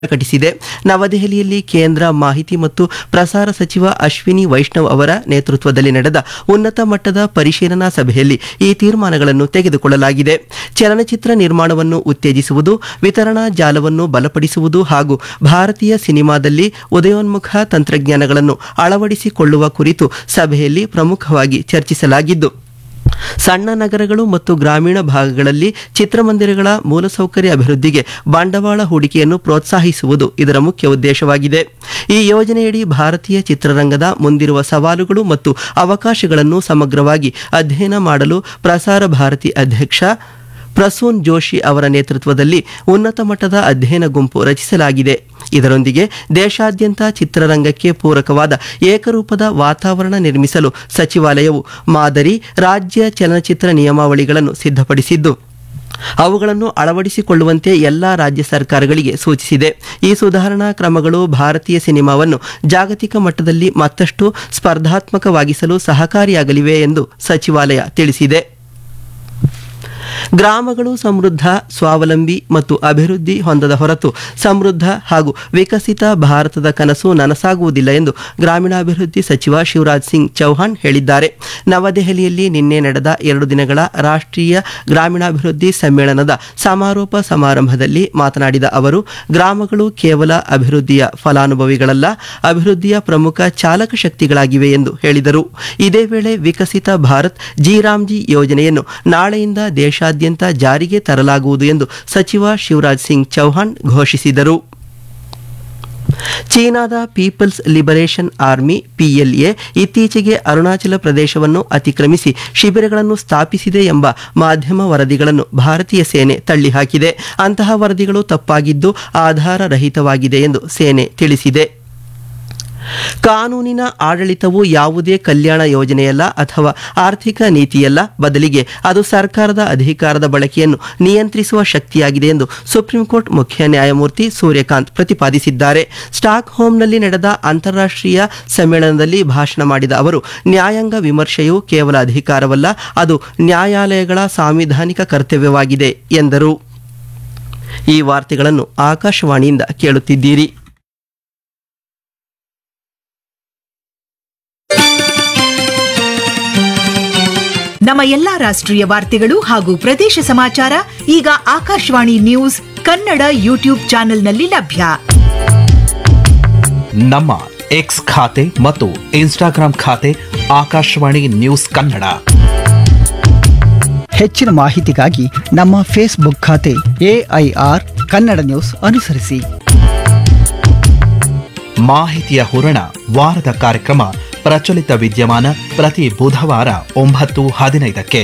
ಪ್ರಕಟಿಸಿದೆ ನವದೆಹಲಿಯಲ್ಲಿ ಕೇಂದ್ರ ಮಾಹಿತಿ ಮತ್ತು ಪ್ರಸಾರ ಸಚಿವ ಅಶ್ವಿನಿ ವೈಷ್ಣವ್ ಅವರ ನೇತೃತ್ವದಲ್ಲಿ ನಡೆದ ಉನ್ನತ ಮಟ್ಟದ ಪರಿಶೀಲನಾ ಸಭೆಯಲ್ಲಿ ಈ ತೀರ್ಮಾನಗಳನ್ನು ತೆಗೆದುಕೊಳ್ಳಲಾಗಿದೆ ಚಲನಚಿತ್ರ ನಿರ್ಮಾಣವನ್ನು ಉತ್ತೇಜಿಸುವುದು ವಿತರಣಾ ಜಾಲವನ್ನು ಬಲಪಡಿಸುವುದು ಹಾಗೂ ಭಾರತೀಯ ಸಿನಿಮಾದಲ್ಲಿ ಉದಯೋನ್ಮುಖ ತಂತ್ರಜ್ಞಾನಗಳನ್ನು ಅಳವಡಿಸಿಕೊಳ್ಳುವ ಕುರಿತು ಸಭೆಯಲ್ಲಿ ಪ್ರಮುಖವಾಗಿ ಚರ್ಚಿಸಲಾಗಿದ್ದು ಸಣ್ಣ ನಗರಗಳು ಮತ್ತು ಗ್ರಾಮೀಣ ಭಾಗಗಳಲ್ಲಿ ಚಿತ್ರಮಂದಿರಗಳ ಮೂಲಸೌಕರ್ಯ ಅಭಿವೃದ್ಧಿಗೆ ಬಂಡವಾಳ ಹೂಡಿಕೆಯನ್ನು ಪ್ರೋತ್ಸಾಹಿಸುವುದು ಇದರ ಮುಖ್ಯ ಉದ್ದೇಶವಾಗಿದೆ ಈ ಯೋಜನೆಯಡಿ ಭಾರತೀಯ ಚಿತ್ರರಂಗದ ಮುಂದಿರುವ ಸವಾಲುಗಳು ಮತ್ತು ಅವಕಾಶಗಳನ್ನು ಸಮಗ್ರವಾಗಿ ಅಧ್ಯಯನ ಮಾಡಲು ಪ್ರಸಾರ ಭಾರತಿ ಅಧ್ಯಕ್ಷ ಪ್ರಸೂನ್ ಜೋಶಿ ಅವರ ನೇತೃತ್ವದಲ್ಲಿ ಉನ್ನತ ಮಟ್ಟದ ಅಧ್ಯಯನ ಗುಂಪು ರಚಿಸಲಾಗಿದೆ ಇದರೊಂದಿಗೆ ದೇಶಾದ್ಯಂತ ಚಿತ್ರರಂಗಕ್ಕೆ ಪೂರಕವಾದ ಏಕರೂಪದ ವಾತಾವರಣ ನಿರ್ಮಿಸಲು ಸಚಿವಾಲಯವು ಮಾದರಿ ರಾಜ್ಯ ಚಲನಚಿತ್ರ ನಿಯಮಾವಳಿಗಳನ್ನು ಸಿದ್ಧಪಡಿಸಿದ್ದು ಅವುಗಳನ್ನು ಅಳವಡಿಸಿಕೊಳ್ಳುವಂತೆ ಎಲ್ಲ ರಾಜ್ಯ ಸರ್ಕಾರಗಳಿಗೆ ಸೂಚಿಸಿದೆ ಈ ಸುಧಾರಣಾ ಕ್ರಮಗಳು ಭಾರತೀಯ ಸಿನಿಮಾವನ್ನು ಜಾಗತಿಕ ಮಟ್ಟದಲ್ಲಿ ಮತ್ತಷ್ಟು ಸ್ಪರ್ಧಾತ್ಮಕವಾಗಿಸಲು ಸಹಕಾರಿಯಾಗಲಿವೆ ಎಂದು ಸಚಿವಾಲಯ ತಿಳಿಸಿದೆ ಗ್ರಾಮಗಳು ಸಮೃದ್ಧ ಸ್ವಾವಲಂಬಿ ಮತ್ತು ಅಭಿವೃದ್ಧಿ ಹೊಂದದ ಹೊರತು ಸಮೃದ್ಧ ಹಾಗೂ ವಿಕಸಿತ ಭಾರತದ ಕನಸು ನನಸಾಗುವುದಿಲ್ಲ ಎಂದು ಗ್ರಾಮೀಣಾಭಿವೃದ್ಧಿ ಸಚಿವ ಶಿವರಾಜ್ ಸಿಂಗ್ ಚೌಹಾಣ್ ಹೇಳಿದ್ದಾರೆ ನವದೆಹಲಿಯಲ್ಲಿ ನಿನ್ನೆ ನಡೆದ ಎರಡು ದಿನಗಳ ರಾಷ್ಟ್ರೀಯ ಗ್ರಾಮೀಣಾಭಿವೃದ್ಧಿ ಸಮ್ಮೇಳನದ ಸಮಾರೋಪ ಸಮಾರಂಭದಲ್ಲಿ ಮಾತನಾಡಿದ ಅವರು ಗ್ರಾಮಗಳು ಕೇವಲ ಅಭಿವೃದ್ಧಿಯ ಫಲಾನುಭವಿಗಳಲ್ಲ ಅಭಿವೃದ್ಧಿಯ ಪ್ರಮುಖ ಚಾಲಕ ಶಕ್ತಿಗಳಾಗಿವೆ ಎಂದು ಹೇಳಿದರು ಇದೇ ವೇಳೆ ವಿಕಸಿತ ಭಾರತ್ ಜಿ ರಾಮ್ಜಿ ಯೋಜನೆಯನ್ನು ನಾಳೆಯಿಂದ ದೇಶಾದ್ಯಂತ ಜಾರಿಗೆ ತರಲಾಗುವುದು ಎಂದು ಸಚಿವ ಶಿವರಾಜ್ ಸಿಂಗ್ ಚೌಹಾಣ್ ಘೋಷಿಸಿದರು ಚೀನಾದ ಪೀಪಲ್ಸ್ ಲಿಬರೇಷನ್ ಆರ್ಮಿ ಪಿಎಲ್ಎ ಇತ್ತೀಚೆಗೆ ಅರುಣಾಚಲ ಪ್ರದೇಶವನ್ನು ಅತಿಕ್ರಮಿಸಿ ಶಿಬಿರಗಳನ್ನು ಸ್ಥಾಪಿಸಿದೆ ಎಂಬ ಮಾಧ್ಯಮ ವರದಿಗಳನ್ನು ಭಾರತೀಯ ಸೇನೆ ತಳ್ಳಿಹಾಕಿದೆ ಅಂತಹ ವರದಿಗಳು ತಪ್ಪಾಗಿದ್ದು ಆಧಾರರಹಿತವಾಗಿದೆ ಎಂದು ಸೇನೆ ತಿಳಿಸಿದೆ ಕಾನೂನಿನ ಆಡಳಿತವು ಯಾವುದೇ ಕಲ್ಯಾಣ ಯೋಜನೆಯಲ್ಲ ಅಥವಾ ಆರ್ಥಿಕ ನೀತಿಯಲ್ಲ ಬದಲಿಗೆ ಅದು ಸರ್ಕಾರದ ಅಧಿಕಾರದ ಬಳಕೆಯನ್ನು ನಿಯಂತ್ರಿಸುವ ಶಕ್ತಿಯಾಗಿದೆ ಎಂದು ಸುಪ್ರೀಂ ಕೋರ್ಟ್ ಮುಖ್ಯ ನ್ಯಾಯಮೂರ್ತಿ ಸೂರ್ಯಕಾಂತ್ ಪ್ರತಿಪಾದಿಸಿದ್ದಾರೆ ಸ್ಟಾಕ್ ಹೋಮ್ನಲ್ಲಿ ನಡೆದ ಅಂತಾರಾಷ್ಟ್ರೀಯ ಸಮ್ಮೇಳನದಲ್ಲಿ ಭಾಷಣ ಮಾಡಿದ ಅವರು ನ್ಯಾಯಾಂಗ ವಿಮರ್ಶೆಯು ಕೇವಲ ಅಧಿಕಾರವಲ್ಲ ಅದು ನ್ಯಾಯಾಲಯಗಳ ಸಾಂವಿಧಾನಿಕ ಕರ್ತವ್ಯವಾಗಿದೆ ಎಂದರು ಈ ವಾರ್ತೆಗಳನ್ನು ಆಕಾಶವಾಣಿಯಿಂದ ಕೇಳುತ್ತಿದ್ದೀರಿ ನಮ್ಮ ಎಲ್ಲಾ ರಾಷ್ಟ್ರೀಯ ವಾರ್ತೆಗಳು ಹಾಗೂ ಪ್ರದೇಶ ಸಮಾಚಾರ ಈಗ ಆಕಾಶವಾಣಿ ನ್ಯೂಸ್ ಕನ್ನಡ ಯೂಟ್ಯೂಬ್ ಚಾನೆಲ್ನಲ್ಲಿ ಲಭ್ಯ ನಮ್ಮ ಎಕ್ಸ್ ಖಾತೆ ಮತ್ತು ಇನ್ಸ್ಟಾಗ್ರಾಂ ಖಾತೆ ಆಕಾಶವಾಣಿ ನ್ಯೂಸ್ ಕನ್ನಡ ಹೆಚ್ಚಿನ ಮಾಹಿತಿಗಾಗಿ ನಮ್ಮ ಫೇಸ್ಬುಕ್ ಖಾತೆ ಎಐಆರ್ ಕನ್ನಡ ನ್ಯೂಸ್ ಅನುಸರಿಸಿ ಮಾಹಿತಿಯ ಹೂರಣ ವಾರದ ಕಾರ್ಯಕ್ರಮ ಪ್ರಚಲಿತ ವಿದ್ಯಮಾನ ಪ್ರತಿ ಬುಧವಾರ ಒಂಬತ್ತು ಹದಿನೈದಕ್ಕೆ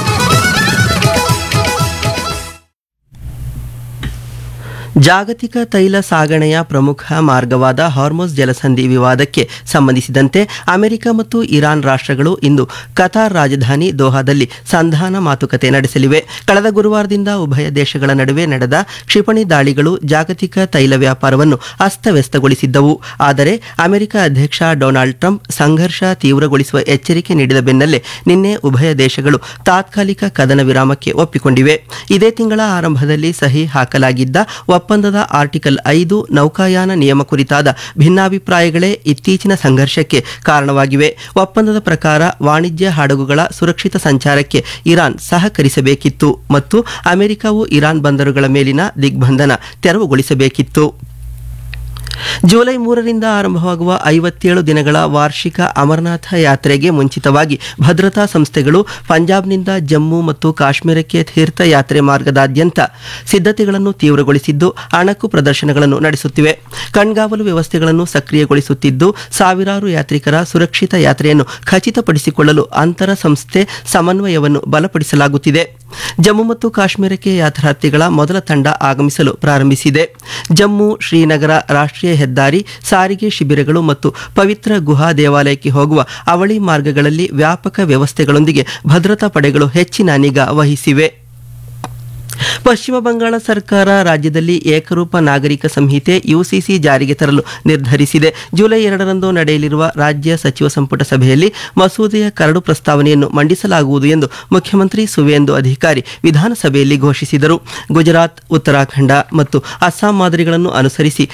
ಜಾಗತಿಕ ತೈಲ ಸಾಗಣೆಯ ಪ್ರಮುಖ ಮಾರ್ಗವಾದ ಹಾರ್ಮೋಸ್ ಜಲಸಂಧಿ ವಿವಾದಕ್ಕೆ ಸಂಬಂಧಿಸಿದಂತೆ ಅಮೆರಿಕ ಮತ್ತು ಇರಾನ್ ರಾಷ್ಟ್ರಗಳು ಇಂದು ಕತಾರ್ ರಾಜಧಾನಿ ದೋಹಾದಲ್ಲಿ ಸಂಧಾನ ಮಾತುಕತೆ ನಡೆಸಲಿವೆ ಕಳೆದ ಗುರುವಾರದಿಂದ ಉಭಯ ದೇಶಗಳ ನಡುವೆ ನಡೆದ ಕ್ಷಿಪಣಿ ದಾಳಿಗಳು ಜಾಗತಿಕ ತೈಲ ವ್ಯಾಪಾರವನ್ನು ಅಸ್ತವ್ಯಸ್ತಗೊಳಿಸಿದ್ದವು ಆದರೆ ಅಮೆರಿಕ ಅಧ್ಯಕ್ಷ ಡೊನಾಲ್ಡ್ ಟ್ರಂಪ್ ಸಂಘರ್ಷ ತೀವ್ರಗೊಳಿಸುವ ಎಚ್ಚರಿಕೆ ನೀಡಿದ ಬೆನ್ನಲ್ಲೇ ನಿನ್ನೆ ಉಭಯ ದೇಶಗಳು ತಾತ್ಕಾಲಿಕ ಕದನ ವಿರಾಮಕ್ಕೆ ಒಪ್ಪಿಕೊಂಡಿವೆ ಇದೇ ತಿಂಗಳ ಆರಂಭದಲ್ಲಿ ಸಹಿ ಹಾಕಲಾಗಿದ್ದ ಒಪ್ಪಂದದ ಆರ್ಟಿಕಲ್ ಐದು ನೌಕಾಯಾನ ನಿಯಮ ಕುರಿತಾದ ಭಿನ್ನಾಭಿಪ್ರಾಯಗಳೇ ಇತ್ತೀಚಿನ ಸಂಘರ್ಷಕ್ಕೆ ಕಾರಣವಾಗಿವೆ ಒಪ್ಪಂದದ ಪ್ರಕಾರ ವಾಣಿಜ್ಯ ಹಡಗುಗಳ ಸುರಕ್ಷಿತ ಸಂಚಾರಕ್ಕೆ ಇರಾನ್ ಸಹಕರಿಸಬೇಕಿತ್ತು ಮತ್ತು ಅಮೆರಿಕವು ಇರಾನ್ ಬಂದರುಗಳ ಮೇಲಿನ ದಿಗ್ಬಂಧನ ತೆರವುಗೊಳಿಸಬೇಕಿತ್ತು ಜುಲೈ ಮೂರರಿಂದ ಆರಂಭವಾಗುವ ಐವತ್ತೇಳು ದಿನಗಳ ವಾರ್ಷಿಕ ಅಮರನಾಥ ಯಾತ್ರೆಗೆ ಮುಂಚಿತವಾಗಿ ಭದ್ರತಾ ಸಂಸ್ಥೆಗಳು ಪಂಜಾಬ್ನಿಂದ ಜಮ್ಮು ಮತ್ತು ಕಾಶ್ಮೀರಕ್ಕೆ ತೀರ್ಥಯಾತ್ರೆ ಮಾರ್ಗದಾದ್ಯಂತ ಸಿದ್ಧತೆಗಳನ್ನು ತೀವ್ರಗೊಳಿಸಿದ್ದು ಅಣಕು ಪ್ರದರ್ಶನಗಳನ್ನು ನಡೆಸುತ್ತಿವೆ ಕಣ್ಗಾವಲು ವ್ಯವಸ್ಥೆಗಳನ್ನು ಸಕ್ರಿಯಗೊಳಿಸುತ್ತಿದ್ದು ಸಾವಿರಾರು ಯಾತ್ರಿಕರ ಸುರಕ್ಷಿತ ಯಾತ್ರೆಯನ್ನು ಖಚಿತಪಡಿಸಿಕೊಳ್ಳಲು ಅಂತರ ಸಂಸ್ಥೆ ಸಮನ್ವಯವನ್ನು ಬಲಪಡಿಸಲಾಗುತ್ತಿದೆ ಜಮ್ಮು ಮತ್ತು ಕಾಶ್ಮೀರಕ್ಕೆ ಯಾತ್ರಾರ್ಥಿಗಳ ಮೊದಲ ತಂಡ ಆಗಮಿಸಲು ಪ್ರಾರಂಭಿಸಿದೆ ಜಮ್ಮು ಶ್ರೀನಗರ ರಾಷ್ಟ್ರೀಯ ಹೆದ್ದಾರಿ ಸಾರಿಗೆ ಶಿಬಿರಗಳು ಮತ್ತು ಪವಿತ್ರ ಗುಹಾ ದೇವಾಲಯಕ್ಕೆ ಹೋಗುವ ಅವಳಿ ಮಾರ್ಗಗಳಲ್ಲಿ ವ್ಯಾಪಕ ವ್ಯವಸ್ಥೆಗಳೊಂದಿಗೆ ಭದ್ರತಾ ಪಡೆಗಳು ಹೆಚ್ಚಿನ ನಿಗಾ ವಹಿಸಿವೆ ಪಶ್ಚಿಮ ಬಂಗಾಳ ಸರ್ಕಾರ ರಾಜ್ಯದಲ್ಲಿ ಏಕರೂಪ ನಾಗರಿಕ ಸಂಹಿತೆ ಯುಸಿಸಿ ಜಾರಿಗೆ ತರಲು ನಿರ್ಧರಿಸಿದೆ ಜುಲೈ ಎರಡರಂದು ನಡೆಯಲಿರುವ ರಾಜ್ಯ ಸಚಿವ ಸಂಪುಟ ಸಭೆಯಲ್ಲಿ ಮಸೂದೆಯ ಕರಡು ಪ್ರಸ್ತಾವನೆಯನ್ನು ಮಂಡಿಸಲಾಗುವುದು ಎಂದು ಮುಖ್ಯಮಂತ್ರಿ ಸುವೇಂದು ಅಧಿಕಾರಿ ವಿಧಾನಸಭೆಯಲ್ಲಿ ಘೋಷಿಸಿದರು ಗುಜರಾತ್ ಉತ್ತರಾಖಂಡ ಮತ್ತು ಅಸ್ಸಾಂ ಮಾದರಿಗಳನ್ನು ಅನುಸರಿಸಿ